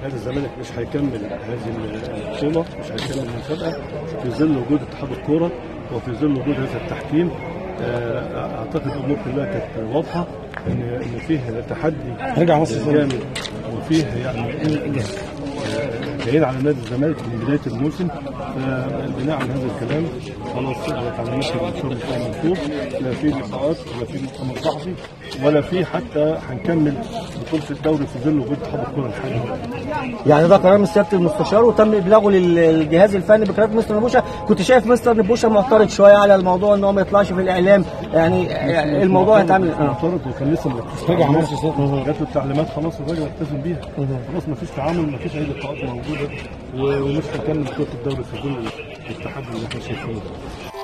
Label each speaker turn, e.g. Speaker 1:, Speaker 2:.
Speaker 1: نادي الزمالك مش هيكمل هذه البطوله مش هيكمل المسابقه في ظل وجود اتحاد الكوره وفي ظل وجود هذا التحكيم آه، اعتقد الامور كلها كانت واضحه ان ان فيه تحدي
Speaker 2: رجع مصر
Speaker 1: جامد وفيه يعني جايين على نادي الزمالك من بدايه الموسم فبناء على هذا الكلام خلاص تعليمات الشغل بتاع منصور لا في لقاءات ولا في مؤتمر صحفي ولا في حتى هنكمل بطوله الدوري في ظل وجود اتحاد الكره الحالي
Speaker 2: يعني ده قرار من سياده المستشار وتم ابلاغه للجهاز الفني بقرار مستر نبوشه كنت شايف مستر نبوشه معترض شويه على الموضوع ان هو ما يطلعش في الاعلام يعني يعني الموضوع هيتعمل اه
Speaker 1: معترض وكان لسه مركز
Speaker 2: رجع مصر صوت.
Speaker 1: جات له التعليمات خلاص الراجل التزم بيها خلاص ما فيش تعامل ما فيش اي لقاءات موجوده و- ومش هيكمل بطوله الدوري في ظل التحدي اللي احنا شايفينه ده